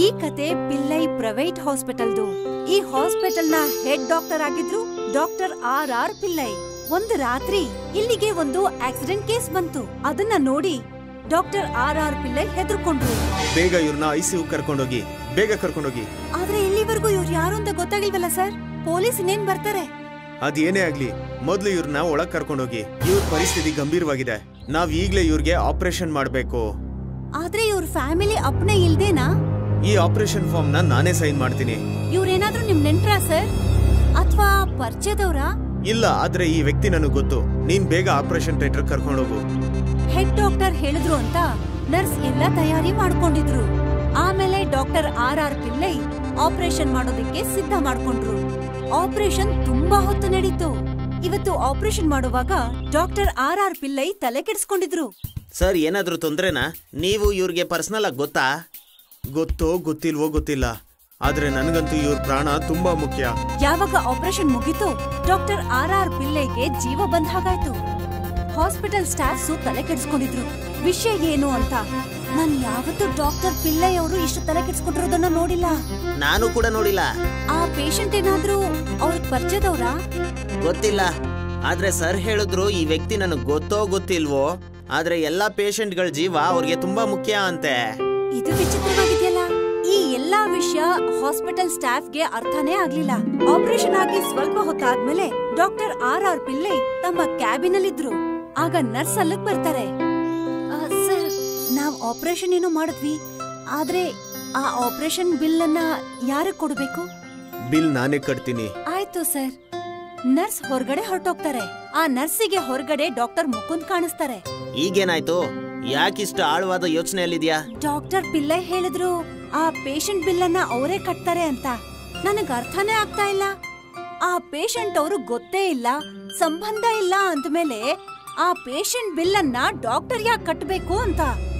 ಈ ಕತೆ ಪಿಲ್ಲೈ ಪ್ರೈವೇಟ್ ಹಾಸ್ಪಿಟಲ್ದು ಈ ಹಾಸ್ಪಿಟಲ್ ನ ಹೆಡ್ ಡಾಕ್ಟರ್ ಆಗಿದ್ರು ಡಾಕ್ಟರ್ ಆರ್ ಆರ್ ಪಿಲ್ಲೈ ಒಂದು ರಾತ್ರಿ ಇಲ್ಲಿಗೆ ಒಂದು ಆಕ್ಸಿಡೆಂಟ್ ಕೇಸ್ ಬಂತು ಅದನ್ನ ನೋಡಿ ಡಾಕ್ಟರ್ ಆರ್ ಆರ್ ಪಿಲ್ಲೈ ಹೆದರ್ಕೊಂಡ್ರು ಬೇಗ ಇವ್ರನ್ನ ಐಸಿಯು ಕರ್ಕೊಂಡೋಗಿ ಬೇಗ ಕರ್ಕೊಂಡೋಗಿ ಆದ್ರೆ ಇಲ್ಲಿವರೆಗೂ ಇವ್ರು ಯಾರು ಅಂತ ಗೊತ್ತಾಗಿಲ್ವಲ್ಲ ಸರ್ ಪೊಲೀಸ್ ಇನ್ನೇನ್ ಬರ್ತಾರೆ ಅದೇನೇ ಆಗ್ಲಿ ಮೊದ್ಲು ಇವ್ರನ್ನ ಒಳಗ್ ಕರ್ಕೊಂಡೋಗಿ ಇವ್ರ ಪರಿಸ್ಥಿತಿ ಗಂಭೀರವಾಗಿದೆ ನಾವ್ ಈಗ್ಲೇ ಇವ್ರಿಗೆ ಆಪರೇಷನ್ ಮಾಡ್ಬೇಕು ಆದ್ರೆ ಇವ್ರ ಫ್ಯಾಮಿಲಿ ಅಪ್ನೆ ಇಲ್ದೇನಾ ಈ ಆಪರೇಷನ್ ಫಾರ್ಮ್ ನ ನಾನೇ ಸೈನ್ ಮಾಡ್ತೀನಿ ಇವ್ರೇನಾದ್ರೂ ನಿಮ್ ನೆಂಟ್ರಾ ಸರ್ ಅಥವಾ ಪರಿಚಯದವ್ರಾ ಇಲ್ಲ ಆದ್ರೆ ಈ ವ್ಯಕ್ತಿ ನನಗ್ ಗೊತ್ತು ನೀನ್ ಬೇಗ ಆಪರೇಷನ್ ಥಿಯೇಟರ್ ಕರ್ಕೊಂಡೋಗು ಹೆಡ್ ಡಾಕ್ಟರ್ ಹೇಳಿದ್ರು ಅಂತ ನರ್ಸ್ ಎಲ್ಲ ತಯಾರಿ ಮಾಡ್ಕೊಂಡಿದ್ರು ಆಮೇಲೆ doctor R R Pillai operation ಮಾಡೋದಕ್ಕೆ ಸಿದ್ಧ ಮಾಡ್ಕೊಂಡ್ರು ಆಪರೇಷನ್ ತುಂಬಾ ಹೊತ್ತು ನಡೀತು ಇವತ್ತು ಆಪರೇಷನ್ ಮಾಡುವಾಗ ಡಾಕ್ಟರ್ ಆರ್ ಆರ್ ಪಿಲ್ಲೈ ತಲೆ ಕೆಡಿಸ್ಕೊಂಡಿದ್ರು ಸರ್ ಏನಾದ್ರೂ ತೊಂದ್ರೆನಾ ನೀವು ಇವ್ರಿಗೆ ಪರ್ಸನಲ್ ಆಗಿ ಗೊತ್ತಾ ಗೊತ್ತೋ ಗೊತ್ತಿಲ್ವೋ ಗೊತ್ತಿಲ್ಲ ಆದ್ರೆ ನನಗಂತೂ ಇವ್ರ ಪ್ರಾಣ ತುಂಬಾ ಮುಖ್ಯ ಯಾವಾಗ ಆಪರೇಷನ್ ಮುಗೀತು ಡಾಕ್ಟರ್ ಆರ್ ಆರ್ ಪಿಲ್ಲೈಗೆ ಜೀವ ಬಂದ ಹಾಗಾಯ್ತು ಹಾಸ್ಪಿಟಲ್ ಸ್ಟಾಫ್ಸು ತಲೆ ಕೆಡಿಸ್ಕೊಂಡಿದ್ರು ವಿಷಯ ಏನು ಅಂತ ನಾನ್ ಯಾವತ್ತೂ ಡಾಕ್ಟರ್ ಪಿಲ್ಲೈ ಅವರು ಇಷ್ಟು ತಲೆ ಕೆಡಿಸ್ಕೊಂಡಿರೋದನ್ನ ನೋಡಿಲ್ಲ ನಾನು ಕೂಡ ನೋಡಿಲ್ಲ ಆ ಪೇಷಂಟ್ ಏನಾದ್ರೂ ಅವ್ರಿಗೆ ಪರಿಚಯದವ್ರಾ ಗೊತ್ತಿಲ್ಲ ಆದ್ರೆ ಸರ್ ಹೇಳಿದ್ರು ಈ ವ್ಯಕ್ತಿ ನನಗೆ ಗೊತ್ತೋ ಗೊತ್ತಿಲ್ವೋ ಆದ್ರೆ ಎಲ್ಲಾ ಪೇಷಂಟ್ಗಳ ಜೀವ ಅವ್ರಿಗೆ ತುಂಬಾ ಮುಖ್ಯ ಅಂತೆ ಇದು ವಿಚಿತ್ರವಾಗಿದೆಯಲ್ಲ ಈ ಎಲ್ಲಾ ವಿಷಯ ಹಾಸ್ಪಿಟಲ್ ಸ್ಟಾಫ್ಗೆ ಅರ್ಥನೇ ಆಗ್ಲಿಲ್ಲ ಆಪರೇಷನ್ ಆಗಿ ಸ್ವಲ್ಪ ಹೊತ್ತಾದ್ಮೇಲೆ ಡಾಕ್ಟರ್ ಆರ್ ಆರ್ ಪಿಲ್ಲೈ ತಮ್ಮ ಕ್ಯಾಬಿನ್ ಅಲ್ಲಿದ್ರು ಆಗ ನರ್ಸ್ ಅಲ್ಲಿಗ್ ಬರ್ತಾರೆ ಆ, ಸರ್ ನಾವ್ ಆಪರೇಷನ್ ಏನೋ ಮಾಡಿದ್ವಿ ಆದ್ರೆ ಆ ಆಪರೇಷನ್ ಬಿಲ್ ಅನ್ನ ಯಾರಿಗೆ ಕೊಡ್ಬೇಕು ಬಿಲ್ ನಾನೇ ಕಟ್ತೀನಿ ಆಯ್ತು ಸರ್ ನರ್ಸ್ ಹೊರಗಡೆ ಹೊರಟೋಗ್ತಾರೆ ಆ ನರ್ಸಿಗೆ ಹೊರಗಡೆ ಡಾಕ್ಟರ್ ಮುಕುಂದ್ ಕಾಣಿಸ್ತಾರೆ ಈಗೇನಾಯ್ತು ಯಾಕಿಷ್ಟು ಆಳವಾದ ಯೋಚನೆಯಲ್ಲಿದ್ಯಾ ಡಾಕ್ಟರ್ ಪಿಲ್ಲೈ ಹೇಳಿದ್ರು ಆ ಪೇಷಂಟ್ ಬಿಲ್ ಅನ್ನ ಅವರೇ ಕಟ್ತಾರೆ ಅಂತ ನನಗ್ ಅರ್ಥನೇ ಆಗ್ತಾ ಇಲ್ಲ ಆ ಪೇಷಂಟ್ ಅವರು ಗೊತ್ತೇ ಇಲ್ಲ ಸಂಬಂಧ ಇಲ್ಲ ಅಂದ್ಮೇಲೆ ಆ ಪೇಷಂಟ್ ಬಿಲ್ ಅನ್ನ ಡಾಕ್ಟರ್ ಯಾಕೆ ಕಟ್ಬೇಕು ಅಂತ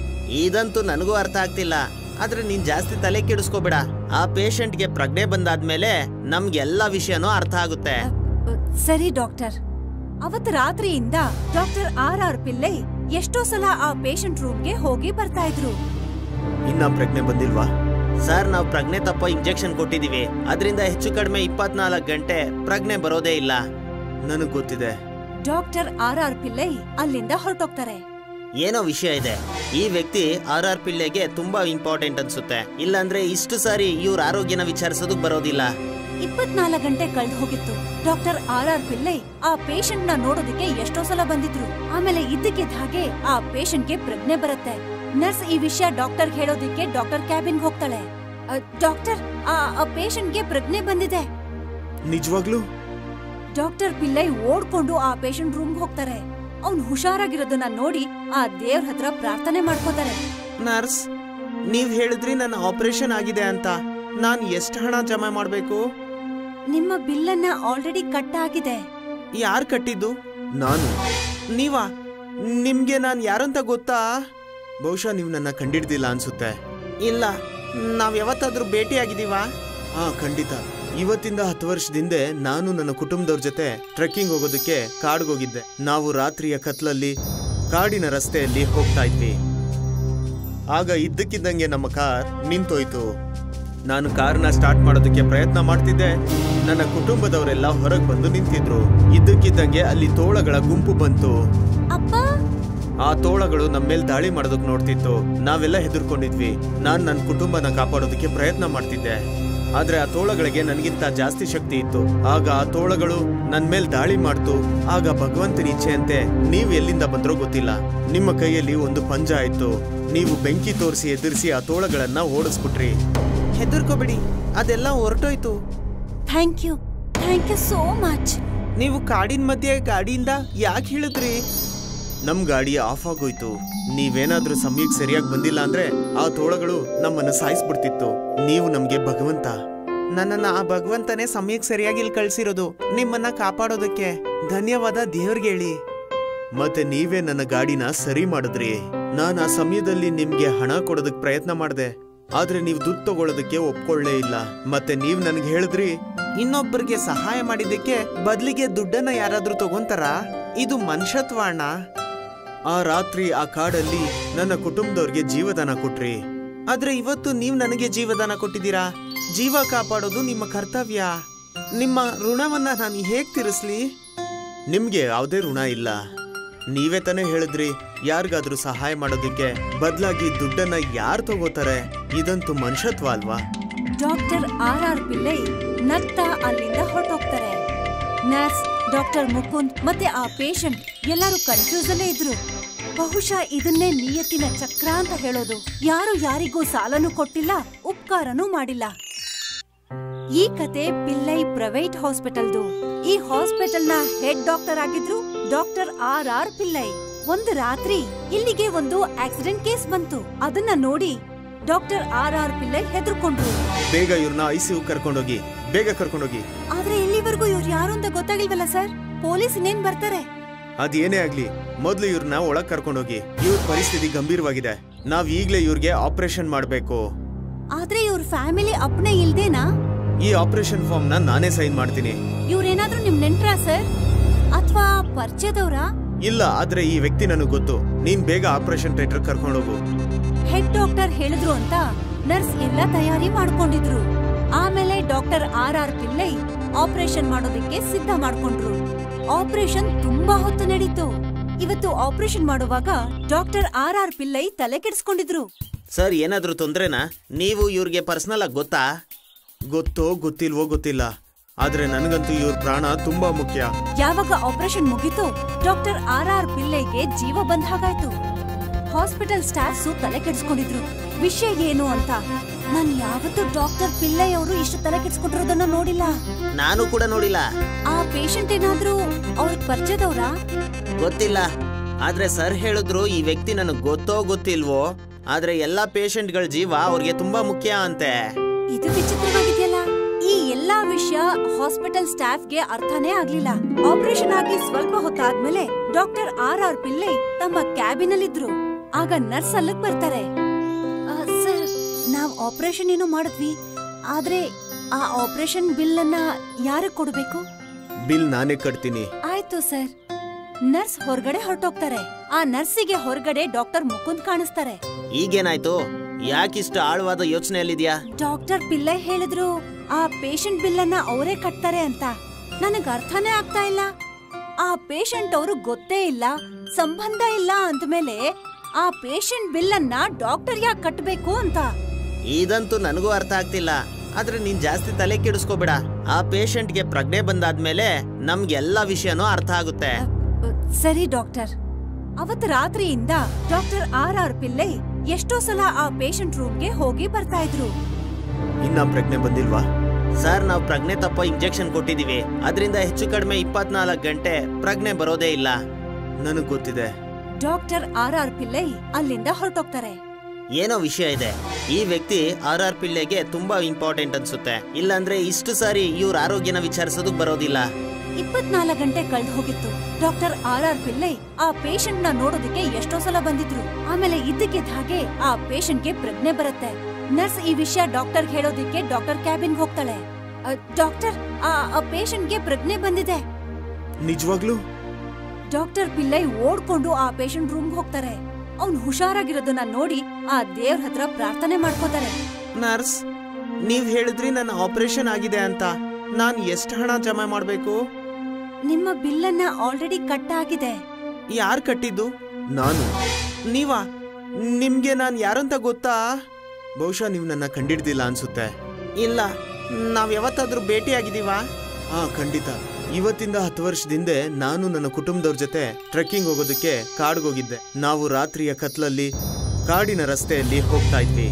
ಇದಂತೂ ನನಗೂ ಅರ್ಥ ಆಗ್ತಿಲ್ಲ ಆದ್ರೆ ನೀನ್ ಜಾಸ್ತಿ ತಲೆ ಕೆಡಿಸ್ಕೋಬೇಡ ಆ ಪೇಷಂಟ್ಗೆ ಪ್ರಜ್ಞೆ ಬಂದಾದ್ಮೇಲೆ ನಮ್ಗೆಲ್ಲ ವಿಷಯನೂ ಅರ್ಥ ಆಗುತ್ತೆ ಅ, ಸರಿ ಡಾಕ್ಟರ್ ಅವತ್ ರಾತ್ರಿಯಿಂದ ಡಾಕ್ಟರ್ ಆರ್ ಆರ್ ಪಿಲ್ಲೈ ಎಷ್ಟೋ ಸಲ ಆ ಪೇಷಂಟ್ ರೂಮ್ಗೆ ಹೋಗಿ ಬರ್ತಾ ಇದ್ರು ಇನ್ನ ಪ್ರಜ್ಞೆ ಬಂದಿಲ್ವಾ ಸರ್ ನಾವು ಪ್ರಜ್ಞೆ ತಪ್ಪ ಇಂಜೆಕ್ಷನ್ ಕೊಟ್ಟಿದೀವಿ ಅದರಿಂದ ಹೆಚ್ಚು ಕಡಿಮೆ ಇಪ್ಪತ್ನಾಲ್ಕು ಗಂಟೆ ಪ್ರಜ್ಞೆ ಬರೋದೇ ಇಲ್ಲ ನನಗ್ ಗೊತ್ತಿದೆ ಡಾಕ್ಟರ್ ಆರ್ ಆರ್ ಪಿಲ್ಲೈ ಅಲ್ಲಿಂದ ಹೊರಟೋಗ್ತಾರೆ ಏನೋ ವಿಷಯ ಇದೆ ಈ ವ್ಯಕ್ತಿ ಆರ್ ಆರ್ ಪಿಳ್ಳೆಗೆ ತುಂಬಾ ಇಂಪಾರ್ಟೆಂಟ್ ಅನ್ಸುತ್ತೆ ಇಲ್ಲಾಂದ್ರೆ ಇಷ್ಟು ಸಾರಿ ಇವ್ರ ಆರೋಗ್ಯನ ವಿಚಾರಿಸೋದಕ್ ಬರೋದಿಲ್ಲ ಇಪ್ಪತ್ನಾಲ್ಕು ಗಂಟೆ ಕಳೆದು ಹೋಗಿತ್ತು ಡಾಕ್ಟರ್ ಆರ್ ಆರ್ ಪಿಲ್ಲೈ ಆ ಪೇಷಂಟ್ ನ ನೋಡೋದಕ್ಕೆ ಎಷ್ಟೋ ಸಲ ಬಂದಿದ್ರು ಆಮೇಲೆ ಇದ್ದಕ್ಕಿದ್ದ ಹಾಗೆ ಆ ಪೇಷಂಟ್ ಗೆ ಪ್ರಜ್ಞೆ ಬರುತ್ತೆ ನರ್ಸ್ ಈ ವಿಷಯ ಡಾಕ್ಟರ್ ಹೇಳೋದಕ್ಕೆ ಡಾಕ್ಟರ್ ಕ್ಯಾಬಿನ್ ಹೋಗ್ತಾಳೆ ಅ, ಡಾಕ್ಟರ್ ಆ ಪೇಷಂಟ್ ಗೆ ಪ್ರಜ್ಞೆ ಬಂದಿದೆ ನಿಜವಾಗ್ಲೂ ಡಾಕ್ಟರ್ ಪಿಲ್ಲೈ ಓಡ್ಕೊಂಡು ಆ ಪೇಷಂಟ್ ರೂಮ್ ಹೋಗ್ತಾರೆ ಅವ್ನ್ ಹುಷಾರಾಗಿರೋದನ್ನ ನೋಡಿ ಆ ದೇವ್ರ ಹತ್ರ ಪ್ರಾರ್ಥನೆ ಮಾಡ್ಕೋತಾರೆ ನರ್ಸ್ ನೀವ್ ಹೇಳಿದ್ರಿ ನನ್ನ ಆಪರೇಷನ್ ಆಗಿದೆ ಅಂತ ನಾನ್ ಎಷ್ಟು ಹಣ ಜಮಾ ಮಾಡ್ಬೇಕು ನಿಮ್ಮ ಬಿಲ್ಲನ್ನ ಆಲ್ರೆಡಿ ಕಟ್ ಆಗಿದೆ ಯಾರ್ ಕಟ್ಟಿದ್ದು ನಾನು ನೀವಾ ನಿಮ್ಗೆ ನಾನ್ ಯಾರಂತ ಗೊತ್ತಾ ಬಹುಶಃ ನೀವು ನನ್ನ ಕಂಡಿಡ್ದಿಲ್ಲ ಅನ್ಸುತ್ತೆ ಇಲ್ಲ ನಾವ್ ಯಾವತ್ತಾದ್ರೂ ಭೇಟಿ ಆಗಿದೀವಾ ಹಾ ಖಂಡಿತ ಇವತ್ತಿಂದ ಹತ್ತು ವರ್ಷದಿಂದೆ ನಾನು ನನ್ನ ಕುಟುಂಬದವ್ರ ಜೊತೆ ಟ್ರೆಕ್ಕಿಂಗ್ ಹೋಗೋದಕ್ಕೆ ಕಾಡ್ಗೆ ಹೋಗಿದ್ದೆ ನಾವು ರಾತ್ರಿಯ ಕತ್ಲಲ್ಲಿ ಕಾಡಿನ ರಸ್ತೆಯಲ್ಲಿ ಹೋಗ್ತಾ ಇದ್ವಿ ಆಗ ಇದ್ದಕ್ಕಿದ್ದಂಗೆ ನಮ್ಮ ಕಾರ್ ನಿಂತೋಯ್ತು ನಾನು ಕಾರ್ನ ಸ್ಟಾರ್ಟ್ ಮಾಡೋದಕ್ಕೆ ಪ್ರಯತ್ನ ಮಾಡ್ತಿದ್ದೆ ನನ್ನ ಕುಟುಂಬದವರೆಲ್ಲ ಹೊರಗೆ ಬಂದು ನಿಂತಿದ್ರು ಇದ್ದಕ್ಕಿದ್ದಂಗೆ ಅಲ್ಲಿ ತೋಳಗಳ ಗುಂಪು ಬಂತು ಅಪ್ಪ ಆ ತೋಳಗಳು ನಮ್ಮ ಮೇಲೆ ದಾಳಿ ಮಾಡೋದಕ್ಕೆ ನೋಡ್ತಿತ್ತು ನಾವೆಲ್ಲ ಹೆದರ್ಕೊಂಡಿದ್ವಿ ನಾನ್ ನನ್ನ ಕುಟುಂಬನ ಕಾಪಾಡೋದಕ್ಕೆ ಪ್ರಯತ್ನ ಮಾಡ್ತಿದ್ದೆ ಆದ್ರೆ ಆ ತೋಳಗಳಿಗೆ ನನ್ಗಿಂತ ಜಾಸ್ತಿ ಶಕ್ತಿ ಇತ್ತು ಆಗ ಆ ತೋಳಗಳು ನನ್ ಮೇಲ್ ದಾಳಿ ಮಾಡ್ತು ಆಗ ಭಗವಂತನ ಇಚ್ಛೆಯಂತೆ ನೀವ್ ಎಲ್ಲಿಂದ ಬಂದ್ರೋ ಗೊತ್ತಿಲ್ಲ ನಿಮ್ಮ ಕೈಯಲ್ಲಿ ಒಂದು ಪಂಜ ಆಯ್ತು ನೀವು ಬೆಂಕಿ ತೋರಿಸಿ ಎದುರಿಸಿ ಆ ತೋಳಗಳನ್ನ ಓಡಿಸ್ಬಿಟ್ರಿ ಹೆದರ್ಕೋಬೇಡಿ ಅದೆಲ್ಲ ಹೊರಟೋಯ್ತು thank you thank you so much ನೀವು ಕಾಡಿನ ಮಧ್ಯೆ ಗಾಡಿಯಿಂದ ಯಾಕೆ ಹೇಳಿದ್ರಿ ನಮ್ ಗಾಡಿ ಆಫ್ ಆಗೋಯ್ತು ನೀವೇನಾದ್ರೂ ಸಮಯಕ್ಕೆ ಸರಿಯಾಗಿ ಬಂದಿಲ್ಲ ಅಂದ್ರೆ ಆ ತೋಳಗಳು ನಮ್ಮನ್ನ ಸಾಯಿಸ್ಬಿಡ್ತಿತ್ತು ನೀವು ನಮ್ಗೆ ಭಗವಂತ ನನ್ನನ್ನ ಆ ಭಗವಂತನೇ ಸಮಯಕ್ಕೆ ಸರಿಯಾಗಿ ಇಲ್ಲಿ ಕಳ್ಸಿರೋದು ನಿಮ್ಮನ್ನ ಕಾಪಾಡೋದಕ್ಕೆ ಧನ್ಯವಾದ ದೇವ್ರಿಗೆ ಹೇಳಿ ಮತ್ತೆ ನೀವೇ ನನ್ನ ಗಾಡಿನ ಸರಿ ಮಾಡಿದ್ರಿ ನಾನ್ ಆ ಸಮಯದಲ್ಲಿ ನಿಮ್ಗೆ ಹಣ ಕೊಡೋದಕ್ ಪ್ರಯತ್ನ ಮಾಡ್ದೆ ಆದ್ರೆ ನೀವು ದುಡ್ಡು ತಗೊಳ್ಳೋದಕ್ಕೆ ಒಪ್ಕೊಳ್ಳೇ ಇಲ್ಲ ಮತ್ತೆ ನೀವ್ ನನ್ಗೆ ಹೇಳಿದ್ರಿ ಇನ್ನೊಬ್ಬರಿಗೆ ಸಹಾಯ ಮಾಡಿದ್ದಕ್ಕೆ ಬದ್ಲಿಗೆ ದುಡ್ಡನ್ನ ಯಾರಾದ್ರೂ ತಗೊಂತಾರ ಇದು ಮನುಷ್ಯತ್ವ ಅಣ್ಣ ಆ ರಾತ್ರಿ ಆ ಕಾಡಲ್ಲಿ ನನ್ನ ಕುಟುಂಬದವ್ರಿಗೆ ಜೀವದಾನ ಕೊಟ್ರಿ ಆದ್ರೆ ಇವತ್ತು ನೀವು ನನಗೆ ಜೀವದಾನ ಕೊಟ್ಟಿದ್ದೀರಾ ಜೀವ ಕಾಪಾಡೋದು ನಿಮ್ಮ ಕರ್ತವ್ಯ ನಿಮ್ಮ ಋಣವನ್ನ ನಾನು ಹೇಗ್ ತೀರಿಸ್ಲಿ ನಿಮ್ಗೆ ಯಾವುದೇ ಋಣ ಇಲ್ಲ ನೀವೇ ತಾನೇ ಹೇಳಿದ್ರಿ ಯಾರಿಗಾದ್ರೂ ಸಹಾಯ ಮಾಡೋದಕ್ಕೆ ಬದಲಾಗಿ ದುಡ್ಡನ್ನ ಯಾರು ತಗೋತಾರೆ ಇದಂತೂ ಮನುಷ್ಯತ್ವ ಅಲ್ವಾ ಡಾಕ್ಟರ್ ಆರ್ ಆರ್ ಪಿಲ್ಲೈ ನಗ್ತಾ ಅಲ್ಲಿಂದ ಹೊರಟೋಗ್ತಾರೆ ನರ್ಸ್ ಡಾಕ್ಟರ್ ಮುಕುಂದ್ ಮತ್ತೆ ಆ ಪೇಷಂಟ್ ಎಲ್ಲರೂ ಕನ್ಫ್ಯೂಸ್ ಅಲ್ಲೇ ಇದ್ರು ಬಹುಶಃ ಇದನ್ನೇ ನಿಯತ್ತಿನ ಚಕ್ರ ಅಂತ ಹೇಳೋದು ಯಾರು ಯಾರಿಗೂ ಸಾಲನೂ ಕೊಟ್ಟಿಲ್ಲ ಉಪಕಾರನೂ ಮಾಡಿಲ್ಲ ಈ ಕತೆ ಪಿಲ್ಲೈ ಪ್ರೈವೇಟ್ ಹಾಸ್ಪಿಟಲ್ದು ಈ ಹಾಸ್ಪಿಟಲ್ನ ಹೆಡ್ ಡಾಕ್ಟರ್ ಆಗಿದ್ರು ಡಾಕ್ಟರ್ ಆರ್ ಆರ್ ಪಿಲ್ಲೈ ಒಂದು ರಾತ್ರಿ ಇಲ್ಲಿಗೆ ಒಂದು ಆಕ್ಸಿಡೆಂಟ್ ಕೇಸ್ ಬಂತು ಅದನ್ನ ನೋಡಿ ಡಾಕ್ಟರ್ ಆರ್ ಆರ್ ಪಿಲ್ಲೈ ಹೆದರ್ಕೊಂಡ್ರು ಬೇಗ ಇವ್ರನ್ನ ಐಸಿಯು ಕರ್ಕೊಂಡೋಗಿ ಬೇಗ ಕರ್ಕೊಂಡೋಗಿ ಆದ್ರೆ ಇಲ್ಲಿವರೆಗೂ ಇವ್ರು ಯಾರು ಅಂತ ಗೊತ್ತಾಗಿಲ್ವಲ್ಲ ಸರ್ ಪೊಲೀಸ್ ಇನ್ನೇನ್ ಬರ್ತಾರೆ ಅದೇನೇ ಆಗ್ಲಿ ಮೊದ್ಲು ಇವ್ರನ್ನ ಒಳಗ್ ಕರ್ಕೊಂಡೋಗಿ ಇವ್ರ ಪರಿಸ್ಥಿತಿ ಗಂಭೀರವಾಗಿದೆ ನಾವ್ ಈಗ್ಲೇ ಇವ್ರಿಗೆ ಆಪರೇಷನ್ ಮಾಡ್ಬೇಕು ಆದ್ರೆ ಇವ್ರ ಫ್ಯಾಮಿಲಿ ಅಪ್ನೆ ಇಲ್ದೇನಾ ಈ ಆಪರೇಷನ್ ಫಾರ್ಮ್ ನ ನಾನೇ ಸೈನ್ ಮಾಡ್ತೀನಿ ಇವ್ರೇನಾದ್ರೂ ನಿಮ್ ನೆಂಟ್ರಾ ಸರ್ ಅಥವಾ ಪರಿಚಯದವ್ರಾ ಇಲ್ಲ ಆದ್ರೆ ಈ ವ್ಯಕ್ತಿ ನನಗ್ ಗೊತ್ತು ನೀನ್ ಬೇಗ ಆಪರೇಷನ್ ಥಿಯೇಟರ್ ಕರ್ಕೊಂಡೋಗು ಹೆಡ್ ಡಾಕ್ಟರ್ ಹೇಳಿದ್ರು ಅಂತ ನರ್ಸ್ ಎಲ್ಲ ತಯಾರಿ ಮಾಡ್ಕೊಂಡಿದ್ರು ಆಮೇಲೆ doctor R R Pillai operation ಮಾಡೋದಕ್ಕೆ ಸಿದ್ಧ ಮಾಡ್ಕೊಂಡ್ರು ಆಪರೇಷನ್ ತುಂಬಾ ಹೊತ್ತು ನಡೀತು ಇವತ್ತು ಆಪರೇಷನ್ ಮಾಡುವಾಗ ಡಾಕ್ಟರ್ ಆರ್ ಆರ್ ಪಿಲ್ಲೈ ತಲೆ ಕೆಡಿಸ್ಕೊಂಡಿದ್ರು ಸರ್ ಏನಾದ್ರೂ ತೊಂದ್ರೆನಾ ನೀವು ಇವ್ರಿಗೆ ಪರ್ಸನಲ್ ಆಗಿ ಗೊತ್ತಾ ಗೊತ್ತೋ ಗೊತ್ತಿಲ್ವೋ ಗೊತ್ತಿಲ್ಲ ಆದ್ರೆ ನನಗಂತೂ ಇವ್ರ ಪ್ರಾಣ ತುಂಬಾ ಮುಖ್ಯ ಯಾವಾಗ ಆಪರೇಷನ್ ಮುಗೀತು ಡಾಕ್ಟರ್ ಆರ್ ಆರ್ ಪಿಲ್ಲೈಗೆ ಜೀವ ಬಂದ ಹಾಗಾಯ್ತು ಹಾಸ್ಪಿಟಲ್ ಸ್ಟಾಫ್ಸು ತಲೆ ಕೆಡಿಸ್ಕೊಂಡಿದ್ರು ವಿಷಯ ಏನು ಅಂತ ನಾನ್ ಯಾವತ್ತೂ ಡಾಕ್ಟರ್ ಪಿಲ್ಲೈ ಅವರು ಇಷ್ಟು ತಲೆ ಕೆಡಿಸ್ಕೊಂಡಿರೋದನ್ನ ನೋಡಿಲ್ಲ ನಾನು ಕೂಡ ನೋಡಿಲ್ಲ ಆ ಪೇಷಂಟ್ ಏನಾದ್ರೂ ಅವ್ರಿಗೆ ಪರಿಚಯದವ್ರಾ ಗೊತ್ತಿಲ್ಲ ಆದ್ರೆ ಸರ್ ಹೇಳಿದ್ರು ಈ ವ್ಯಕ್ತಿ ನನಗೆ ಗೊತ್ತೋ ಗೊತ್ತಿಲ್ವೋ ಆದ್ರೆ ಎಲ್ಲಾ ಪೇಷಂಟ್ಗಳ ಜೀವ ಅವ್ರಿಗೆ ತುಂಬಾ ಮುಖ್ಯ ಅಂತೆ ಇದು ವಿಚಿತ್ರವಾಗಿದೆಯಲ್ಲ ಈ ಎಲ್ಲಾ ವಿಷಯ ಹಾಸ್ಪಿಟಲ್ ಸ್ಟಾಫ್ಗೆ ಅರ್ಥನೇ ಆಗ್ಲಿಲ್ಲ ಆಪರೇಷನ್ ಆಗಿ ಸ್ವಲ್ಪ ಹೊತ್ತಾದ್ಮೇಲೆ ಡಾಕ್ಟರ್ ಆರ್ ಆರ್ ಪಿಲ್ಲೈ ತಮ್ಮ ಕ್ಯಾಬಿನ್ ಅಲ್ಲಿದ್ರು ಆಗ ನರ್ಸ್ ಅಲ್ಲಿಗ್ ಬರ್ತಾರೆ ಆ, ಸರ್ ನಾವ್ ಆಪರೇಷನ್ ಏನೋ ಮಾಡಿದ್ವಿ ಆದ್ರೆ ಆ ಆಪರೇಷನ್ ಬಿಲ್ ಅನ್ನ ಯಾರಿಗೆ ಕೊಡ್ಬೇಕು ಬಿಲ್ ನಾನೇ ಕಟ್ತೀನಿ ಆಯ್ತು ಸರ್ ನರ್ಸ್ ಹೊರಗಡೆ ಹೊರಟೋಗ್ತಾರೆ ಆ ನರ್ಸಿಗೆ ಹೊರಗಡೆ ಡಾಕ್ಟರ್ ಮುಕುಂದ್ ಕಾಣಿಸ್ತಾರೆ ಈಗೇನಾಯ್ತು ಯಾಕಿಷ್ಟು ಆಳವಾದ ಯೋಚನೆಯಲ್ಲಿದ್ಯಾ ಡಾಕ್ಟರ್ ಪಿಲ್ಲೈ ಹೇಳಿದ್ರು ಆ ಪೇಷಂಟ್ ಬಿಲ್ ಅನ್ನ ಅವರೇ ಕಟ್ತಾರೆ ಅಂತ ನನಗ್ ಅರ್ಥನೇ ಆಗ್ತಾ ಇಲ್ಲ ಆ ಪೇಷಂಟ್ ಅವರು ಗೊತ್ತೇ ಇಲ್ಲ ಸಂಬಂಧ ಇಲ್ಲ ಅಂದ್ಮೇಲೆ ಆ ಪೇಷಂಟ್ ಬಿಲ್ ಅನ್ನ ಡಾಕ್ಟರ್ ಯಾಕೆ ಕಟ್ಬೇಕು ಅಂತ ಇದಂತೂ ನನಗೂ ಅರ್ಥ ಆಗ್ತಿಲ್ಲ ಆದ್ರೆ ನೀನ್ ಜಾಸ್ತಿ ತಲೆ ಕೆಡಿಸ್ಕೋಬೇಡ ಆ ಪೇಷಂಟ್ಗೆ ಪ್ರಜ್ಞೆ ಬಂದಾದ್ಮೇಲೆ ನಮ್ಗೆಲ್ಲಾ ವಿಷಯನೂ ಅರ್ಥ ಆಗುತ್ತೆ ಅ, ಸರಿ ಡಾಕ್ಟರ್ ಅವತ್ ರಾತ್ರಿಯಿಂದ ಡಾಕ್ಟರ್ ಆರ್ ಆರ್ ಪಿಲ್ಲೈ ಎಷ್ಟೋ ಸಲ ಆ ಪೇಷಂಟ್ ರೂಮ್ಗೆ ಹೋಗಿ ಬರ್ತಾ ಇದ್ರು ಇನ್ನ ಪ್ರಜ್ಞೆ ಬಂದಿಲ್ವಾ ಸರ್ ನಾವು ಪ್ರಜ್ಞೆ ತಪ್ಪೋ ಇಂಜೆಕ್ಷನ್ ಕೊಟ್ಟಿದೀವಿ ಅದರಿಂದ ಹೆಚ್ಚು ಕಡಿಮೆ ಇಪ್ಪತ್ನಾಲ್ಕು ಗಂಟೆ ಪ್ರಜ್ಞೆ ಬರೋದೇ ಇಲ್ಲ ನನಗ್ ಗೊತ್ತಿದೆ ಡಾಕ್ಟರ್ ಆರ್ ಆರ್ ಪಿಲ್ಲೈ ಅಲ್ಲಿಂದ ಹೊರಟೋಗ್ತಾರೆ ಏನೋ ವಿಷಯ ಇದೆ ಈ ವ್ಯಕ್ತಿ ಆರ್ ಆರ್ ಪಿಳ್ಳೆಗೆ ತುಂಬಾ ಇಂಪಾರ್ಟೆಂಟ್ ಅನ್ಸುತ್ತೆ ಇಲ್ಲಾಂದ್ರೆ ಇಷ್ಟು ಸಾರಿ ಇವ್ರ ಆರೋಗ್ಯನ ವಿಚಾರಿಸೋದಕ್ ಬರೋದಿಲ್ಲ ಇಪ್ಪತ್ನಾಲ್ಕು ಗಂಟೆ ಕಳೆದು ಹೋಗಿತ್ತು ಡಾಕ್ಟರ್ ಆರ್ ಆರ್ ಪಿಲ್ಲೈ ಆ ಪೇಷಂಟ್ ನ ನೋಡೋದಕ್ಕೆ ಎಷ್ಟೋ ಸಲ ಬಂದಿದ್ರು ಆಮೇಲೆ ಇದ್ದಕ್ಕಿದ್ದ ಹಾಗೆ ಆ ಪೇಷಂಟ್ ಗೆ ಪ್ರಜ್ಞೆ ಬರುತ್ತೆ ನರ್ಸ್ ಈ ವಿಷಯ ಡಾಕ್ಟರ್ ಹೇಳೋದಕ್ಕೆ ಡಾಕ್ಟರ್ ಕ್ಯಾಬಿನ್ ಹೋಗ್ತಾಳೆ ಅ, ಡಾಕ್ಟರ್ ಆ ಪೇಷಂಟ್ ಗೆ ಪ್ರಜ್ಞೆ ಬಂದಿದೆ ನಿಜವಾಗ್ಲೂ ಡಾಕ್ಟರ್ ಪಿಲ್ಲೈ ಓಡ್ಕೊಂಡು ಆ ಪೇಷಂಟ್ ರೂಮ್ ಹೋಗ್ತಾರೆ ಅವ್ನ್ ಹುಷಾರಾಗಿರೋದನ್ನ ನೋಡಿ ಆ ದೇವ್ರ ಹತ್ರ ಪ್ರಾರ್ಥನೆ ಮಾಡ್ಕೋತಾರೆ ನರ್ಸ್ ನೀವ್ ಹೇಳಿದ್ರಿ ನನ್ನ ಆಪರೇಷನ್ ಆಗಿದೆ ಅಂತ ನಾನ್ ಎಷ್ಟು ಹಣ ಜಮಾ ಮಾಡ್ಬೇಕು ನಿಮ್ಮ ಬಿಲ್ಲನ್ನ ಆಲ್ರೆಡಿ ಕಟ್ ಆಗಿದೆ ಯಾರ್ ಕಟ್ಟಿದ್ದು ನಾನು ನೀವಾ ನಿಮ್ಗೆ ನಾನ್ ಯಾರಂತ ಗೊತ್ತಾ ಬಹುಶಃ ನೀವು ನನ್ನ ಕಂಡಿಡ್ದಿಲ್ಲ ಅನ್ಸುತ್ತೆ ಇಲ್ಲ ನಾವ್ ಯಾವತ್ತಾದ್ರೂ ಭೇಟಿ ಆಗಿದೀವಾ ಹಾ ಖಂಡಿತ ಇವತ್ತಿಂದ ಹತ್ತು ವರ್ಷದಿಂದ ನಾನು ನನ್ನ ಕುಟುಂಬದವ್ರ ಜೊತೆ ಟ್ರೆಕ್ಕಿಂಗ್ ಹೋಗೋದಕ್ಕೆ ಕಾಡ್ಗೋಗಿದ್ದೆ ನಾವು ರಾತ್ರಿಯ ಕತ್ಲಲ್ಲಿ ಕಾಡಿನ ರಸ್ತೆಯಲ್ಲಿ ಹೋಗ್ತಾ ಇದ್ವಿ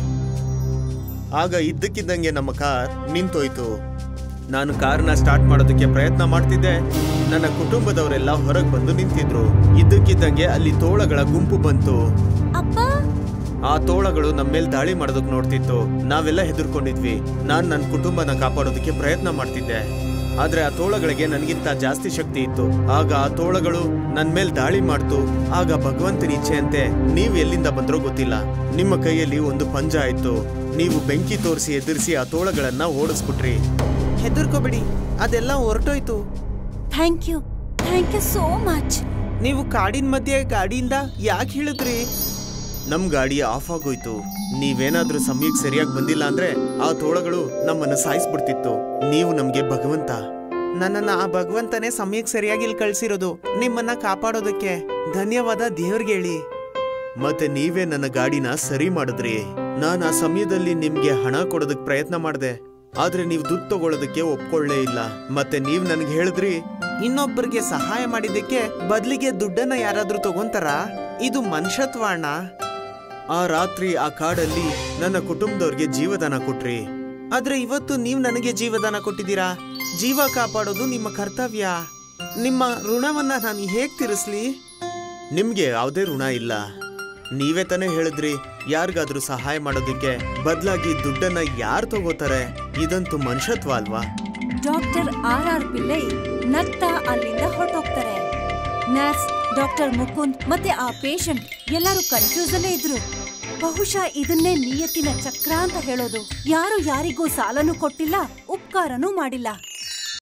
ಆಗ ಇದ್ದಕ್ಕಿದ್ದಂಗೆ ನಮ್ಮ ಕಾರ್ ನಿಂತೋಯ್ತು ನಾನು ಕಾರ್ನ ಸ್ಟಾರ್ಟ್ ಮಾಡೋದಕ್ಕೆ ಪ್ರಯತ್ನ ಮಾಡ್ತಿದ್ದೆ ನನ್ನ ಕುಟುಂಬದವರೆಲ್ಲ ಹೊರಗೆ ಬಂದು ನಿಂತಿದ್ರು ಇದ್ದಕ್ಕಿದ್ದಂಗೆ ಅಲ್ಲಿ ತೋಳಗಳ ಗುಂಪು ಬಂತು ಅಪ್ಪ ಆ ತೋಳಗಳು ನಮ್ಮ ಮೇಲೆ ದಾಳಿ ಮಾಡೋದಕ್ಕೆ ನೋಡ್ತಿತ್ತು ನಾವೆಲ್ಲ ಹೆದರ್ಕೊಂಡಿದ್ವಿ ನಾನ್ ನನ್ನ ಕುಟುಂಬನ ಕಾಪಾಡೋದಕ್ಕೆ ಪ್ರಯತ್ನ ಮಾಡ್ತಿದ್ದೆ ಆದ್ರೆ ಆ ತೋಳಗಳಿಗೆ ನನಗಿಂತ ಜಾಸ್ತಿ ಶಕ್ತಿ ಇತ್ತು ಆಗ ಆ ತೋಳಗಳು ನನ್ ಮೇಲ್ ದಾಳಿ ಮಾಡ್ತು ಆಗ ಭಗವಂತನ ಇಚ್ಛೆಯಂತೆ ನೀವು ಎಲ್ಲಿಂದ ಬಂದ್ರೋ ಗೊತ್ತಿಲ್ಲ ನಿಮ್ಮ ಕೈಯಲ್ಲಿ ಒಂದು ಪಂಜ ಆಯ್ತು ನೀವು ಬೆಂಕಿ ತೋರಿಸಿ ಎದುರಿಸಿ ಆ ತೋಳಗಳನ್ನ ಓಡಿಸ್ಬಿಟ್ರಿ ಹೆದರ್ಕೋಬೇಡಿ ಅದೆಲ್ಲ ಹೊರಟೋಯ್ತು thank you thank you so much ನೀವು ಕಾಡಿನ ಮಧ್ಯೆ ಗಾಡಿಯಿಂದ ಯಾಕೆ ಹೇಳಿದ್ರಿ ನಮ್ ಗಾಡಿ ಆಫ್ ಆಗೋಯ್ತು ನೀವೇನಾದ್ರೂ ಸಮಯಕ್ಕೆ ಸರಿಯಾಗಿ ಬಂದಿಲ್ಲ ಅಂದ್ರೆ ಆ ತೋಳಗಳು ನಮ್ಮನ್ನ ಸಾಯಿಸ್ಬಿಡ್ತಿತ್ತು ನೀವು ನಮ್ಗೆ ಭಗವಂತ ನನ್ನನ್ನ ಆ ಭಗವಂತನೇ ಸಮಯಕ್ಕೆ ಸರಿಯಾಗಿ ಇಲ್ಲಿ ಕಳ್ಸಿರೋದು ನಿಮ್ಮನ್ನ ಕಾಪಾಡೋದಕ್ಕೆ ಧನ್ಯವಾದ ದೇವ್ರಿಗೆ ಹೇಳಿ ಮತ್ತೆ ನೀವೇ ನನ್ನ ಗಾಡಿನ ಸರಿ ಮಾಡಿದ್ರಿ ನಾನು ಆ ಸಮಯದಲ್ಲಿ ನಿಮ್ಗೆ ಹಣ ಕೊಡೋದಕ್ ಪ್ರಯತ್ನ ಮಾಡ್ದೆ ಆದ್ರೆ ನೀವು ದುಡ್ಡು ತಗೊಳ್ಳೋದಕ್ಕೆ ಒಪ್ಕೊಳ್ಳೇ ಇಲ್ಲ ಮತ್ತೆ ನೀವ್ ನನ್ಗೆ ಹೇಳಿದ್ರಿ ಇನ್ನೊಬ್ಬರಿಗೆ ಸಹಾಯ ಮಾಡಿದ್ದಕ್ಕೆ ಬದ್ಲಿಗೆ ದುಡ್ಡನ್ನ ಯಾರಾದ್ರೂ ತಗೊಂತಾರ ಇದು ಮನುಷ್ಯತ್ವ ಅಣ್ಣ ಆ ರಾತ್ರಿ ಆ ಕಾಡಲ್ಲಿ ನನ್ನ ಕುಟುಂಬದವ್ರಿಗೆ ಜೀವದಾನ ಕೊಟ್ರಿ ಆದ್ರೆ ಇವತ್ತು ನೀವ್ ನನಗೆ ಜೀವದಾನ ಕೊಟ್ಟಿದ್ದೀರಾ ಜೀವ ಕಾಪಾಡೋದು ನಿಮ್ಮ ಕರ್ತವ್ಯ ನಿಮ್ಮ ಋಣವನ್ನ ನಾನು ಹೇಗ್ ತೀರಿಸ್ಲಿ ನಿಮ್ಗೆ ಯಾವುದೇ ಋಣ ಇಲ್ಲ ನೀವೇ ತಾನೇ ಹೇಳಿದ್ರಿ ಯಾರಿಗಾದ್ರೂ ಸಹಾಯ ಮಾಡೋದಕ್ಕೆ ಬದಲಾಗಿ ದುಡ್ಡನ್ನ ಯಾರು ತಗೋತಾರೆ ಇದಂತೂ ಮನುಷ್ಯತ್ವ ಅಲ್ವಾ ಡಾಕ್ಟರ್ ಆರ್ ಆರ್ ಪಿಲ್ಲೈ ನಗ್ತಾ ಅಲ್ಲಿಂದ ಹೊರಟೋಗ್ತಾರೆ ನರ್ಸ್ ಡಾಕ್ಟರ್ ಮುಕುಂದ್ ಮತ್ತೆ ಆ ಪೇಷಂಟ್ ಎಲ್ಲರೂ ಕನ್ಫ್ಯೂಸ್ ಅಲ್ಲೇ ಇದ್ರು ಬಹುಶಃ ಇದನ್ನೇ ನಿಯತ್ತಿನ ಚಕ್ರ ಅಂತ ಹೇಳೋದು ಯಾರು ಯಾರಿಗೂ ಸಾಲನೂ ಕೊಟ್ಟಿಲ್ಲ ಉಪಕಾರನೂ ಮಾಡಿಲ್ಲ